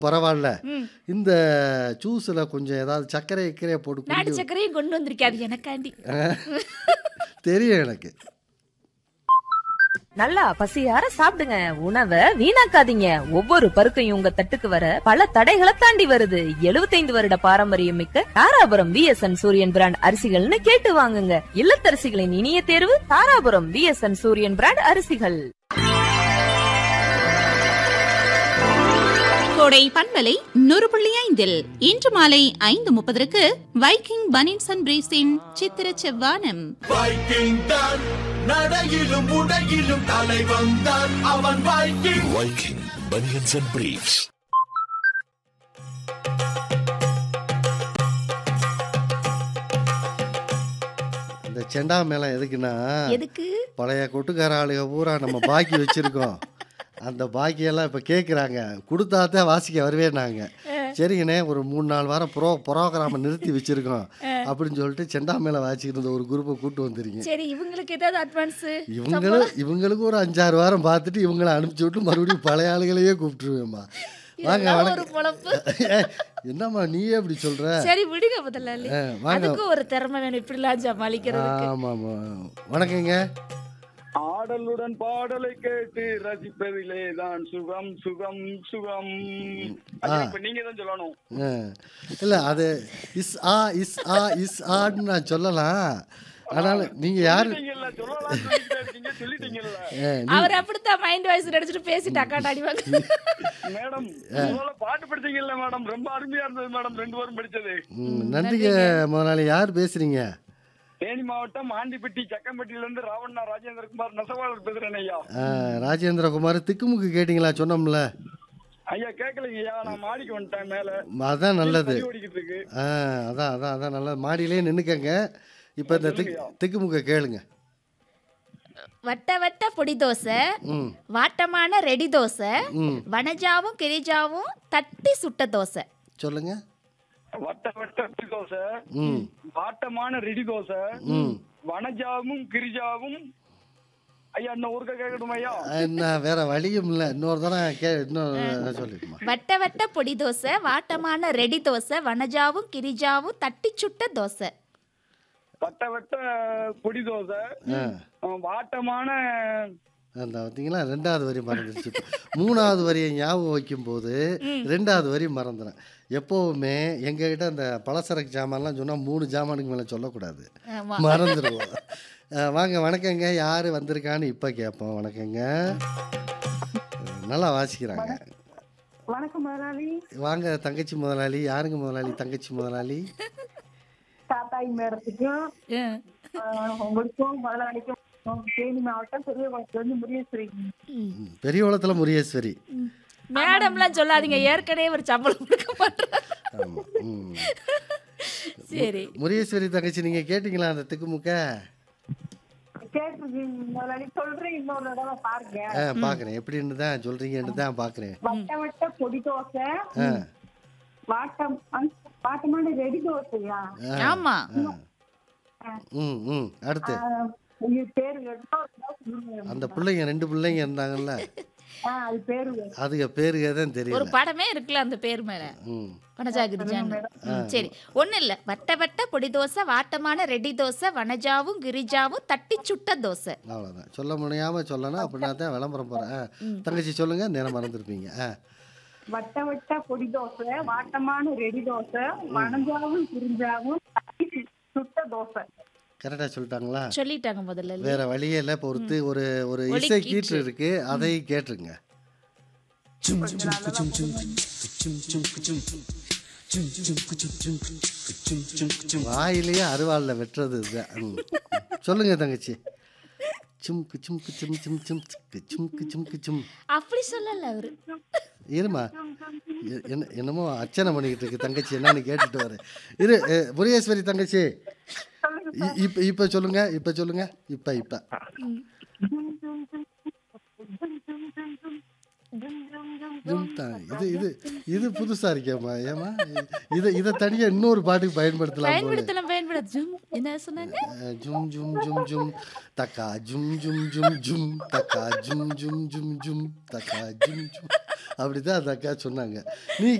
பரவால்ல. ம். இந்த ஜூஸ்ல கொஞ்சம் ஏதாவது சர்க்கரை கிக்கரைய போட்டு நாட்டு குடிக்க சர்க்கரையும் கொண்டு வந்திருக்காது எனக்காண்டி தெரியும் எனக்கு. நல்லா பசியார சாப்பிடுங்க உணவை வீணாக்காதீங்க ஒவ்வொரு பருக்கையும் உங்க தட்டுக்கு வர பல தடைகளை தாண்டி வருது 75 வருட பாரம்பரியம் மிக்க தாராபுரம் விஎஸ்என் சூரியன் பிராண்ட் அரிசிகள்னு கேட்டு வாங்குங்க இல்லத்தரசிகளின் இனிய தேர்வு தாராபுரம் விஎஸ்என் சூரியன் பிராண்ட் அரிசிகள் கோடை பண்பலை நூறு புள்ளி ஐந்தில் இன்று மாலை ஐந்து முப்பதற்கு வைக்கிங் பனின்ஸ் அண்ட் பிரீஸின் சித்திர செவ்வானம் வைக்கிங் தான் நடையிலும் உடையிலும் தலைவன் தான் அவன் Viking Viking Bunions and Briefs. இந்த செண்டா மேளம் எதுக்குன்னா எதுக்கு பழைய கொட்டுக்கார ஆளுக பூரா நம்ம பாக்கி வச்சிருக்கோம் அந்த பாக்கியெல்லாம் இப்போ கேட்குறாங்க கொடுத்தா தான் வாசிக்க வருவேனாங்க சரிங்கண்ணே ஒரு மூணு நாலு வாரம் ப்ரோ ப்ரோக்ராமை நிறுத்தி வச்சிருக்கோம் அப்படின்னு சொல்லிட்டு செண்டா மேலே வாசிக்கிற ஒரு குரூப்பை கூட்டு வந்துருங்க சரி இவங்களுக்கு ஏதாவது அட்வான்ஸ் இவங்களும் இவங்களுக்கு ஒரு அஞ்சாறு வாரம் பார்த்துட்டு இவங்களை அனுப்பிச்சி விட்டு மறுபடியும் பழைய ஆளுகளையே கூப்பிட்டுருவேம்மா வாங்க ஒரு வணக்கம் பொழப்பு ஏய், என்னம்மா நீயே அப்படி சொல்ற சரி விடுங்க முதலாளி ஆ, வாங்க அதுக்கும் ஒரு திறமை வேணும் இப்படிலாம் சமாளிக்கிறதுக்கு ஆமாம் ஆமாம் வணக்கங்க ஆடலுடன் பாடலை கேட்டு ரசிப்பதிலே தான் சுகம் சுகம் சுகம் அது இப்ப நீங்க தான் சொல்லணும் இல்லை அது is a is a is ஆன்னு நான் சொல்லலாம் ஆனால் நீங்கள் யார் சொல்லிட்டீங்கல்ல சொல்லலாம் சொல்லிட்டே இருக்கீங்க சொல்லிட்டீங்கல்ல அவர் அப்படித்தான் மைண்ட் வாய்ஸ் நடிச்சிட்டு பேசிட்டு அக்கா அடிவாங்க மேடம் முதல்ல பாட்டு படிச்சீங்கல்ல மேடம் ரொம்ப அருமையா இருந்தது மேடம் ரெண்டு பேரும் படிச்சது ம், நன்றிங்க முதலாளி யார் பேசுறீங்க தேனி மாவட்டம் ஆண்டிப்பட்டி சக்கம்பட்டியில இருந்து ராவண்ணா ராஜேந்திரகுமார் நெசவாளர் பேசுறேன் ஐயா ஆ, ராஜேந்திரகுமார் திக்குமுக்கு கேட்டிங்களா சொன்னோம்ல ஐயா கேட்கலைங்க ஐயா நான் மாடிக்கு வந்துட்டேன் மேல அதான் நல்லது தண்ணி ஓடிக்கிட்டு இருக்கு ஆ அதான் அதான் அதான் நல்லது மாடியிலே நின்றுக்கங்க இப்போ இந்த திக்கு திக்குமுக்க கேளுங்க வட்ட வட்ட பொடி தோசை ம் வாட்டமான ரெடி தோசை ம் வனஜாவும் கிரிஜாவும் தட்டி சுட்ட தோசை சொல்லுங்க வட்ட வட்ட இட்லி தோசை ம் வாட்டமான ரெடி தோசை ம் வனஜாவும் கிரிஜாவும் ஐயா இன்னும் ஒருக்க கேட்கணுமா ஐயா என்ன வேற வழியும் இல்லை இன்னொரு தடவை கே இன்னொரு சொல்லிடுமா வட்ட வட்ட பொடி தோசை வாட்டமான ரெடி தோசை வனஜாவும் கிரிஜாவும் தட்டி சுட்ட தோசை வட்ட வட்ட பொடி தோசை ஆ அஹ் வாட்டமான அந்த பார்த்தீங்களா ரெண்டாவது வரி மறந்துருச்சு மூணாவது வரியை ஞாபகம் வைக்கும்போது ரெண்டாவது வரி மறந்துடும் எப்போவுமே எங்ககிட்ட அந்த பலசரக்கு ஜாமான்லாம் சொன்னால் மூணு ஜாமானுக்கு மேலே சொல்லக்கூடாது ஆமா மறந்துடுவோம் அஹ் வாங்க வணக்கங்க யார் வந்திருக்கான்னு இப்போ கேட்போம் வணக்கங்க நல்லா வாசிக்கிறாங்க வணக்கம் முதலாளி வாங்க தங்கச்சி முதலாளி யாருங்க முதலாளி தங்கச்சி முதலாளி தாத்தாய் மேடத்துக்கும் ஆ. ஆஹ், உங்களுக்கும் முதலாளிக்கும் தேனி மாவட்டம் பெரிய வந்து முருகேஸ்வரி ம், பெரியகுளத்தில் முரியேஸ்வரி மேடம்லாம் சொல்லாதீங்க ஏற்கனவே ஒரு சம்பளம் கொடுக்க மாட்டேன் ஆமாம் ம் சரி முரியேஸ்வரி தங்கச்சி நீங்கள் கேட்டிங்களா அந்த திக்குமுக்க கேட்டிருக்கீங்க முதலாளி சொல்றேன் இன்னொரு தடவை பாருங்க ஆ பார்க்குறேன் எப்படின்னு தான் சொல்கிறீங்கன்னு தான் பார்க்குறேன் வட்ட வட்ட பொடி தோசை ஆ வாட்டம் அந்த வாட்டமான ரெடி தோசையா ஆமா ம் ம் அடுத்து ஆஹ், உங்க பேரு கேட்டா ஒரு தடவை சொல்லுங்க. அந்த பிள்ளைங்க ரெண்டு பிள்ளைங்க இருந்தாங்கல்ல ஆஹ், அது பேரு அதுக பேருக தான் ஒரு தெரியல படமே இருக்குல்ல அந்த பேர் மேல ம் வனஜா கிரிஜான்னு ம், சரி ஒண்ணும் இல்ல வட்ட வட்ட பொடி தோசை வாட்டமான ரெடி தோசை வனஜாவும் கிரிஜாவும் தட்டி சுட்ட தோசை அவ்வளோதான் சொல்ல முடியாமல் சொல்லணும் அப்படின்னா தான் விளம்பரம் போகிறேன் தங்கச்சி சொல்லுங்க நேரம் மறந்துருப்பீங்க ஆ வட்ட வட்ட பொடி தோசை வாட்டமான ரெடி தோசை வனஞ்சாவும் பிரிஞ்சாவும் தட்டி சு- சுட்ட தோசை கரெக்டாக சொல்லிட்டாங்களா சொல்லிட்டாங்க முதல்ல வேற வழியே இல்லை இப்போ ஒருத்து ஒரு ஒரு ஒலி இசை கீற்று. கீற்று இருக்கு அதை கேட்டுருங்க வாயிலேயே அருவாளில் வெட்டுறது இதுதான் ம். சொல்லுங்க தங்கச்சி சும்கு சும்கு சும் சும் சும் சுக்கு சும்கு சும்கு சும் அப்படி சொல்லல அவரு இருமா எ- என்ன என்னமோ அர்ச்சனை பண்ணிக்கிட்டு இருக்கு தங்கச்சி என்னன்னு கேட்டுட்டு வர இரு எ, முருகேஸ்வரி தங்கச்சி இ- இப்ப இப்ப சொல்லுங்க இப்ப சொல்லுங்க இப்ப இப்ப டும் டும் டும் டும் டும் டும் டும் டும் டும் டும் டும் டும் ஜும் தான் இது இது இது புதுசா இருக்கேம்மா ஏமா இதை இதை தனியா இன்னொரு பாட்டுக்கு பயன்படுத்தலாம் போல பயன்படுத்தலாம் பயன்படுத்த ஜும் என்ன சொன்னாங்க அஹ், ஜும் ஜும் ஜும் ஜும் தக்கா ஜும் ஜும் ஜும் ஜும் தக்கா ஜும் ஜும் ஜும் ஜும் தக்கா ஜும் ஜும் அப்படிதான் அந்த அக்கா சொன்னாங்க நீ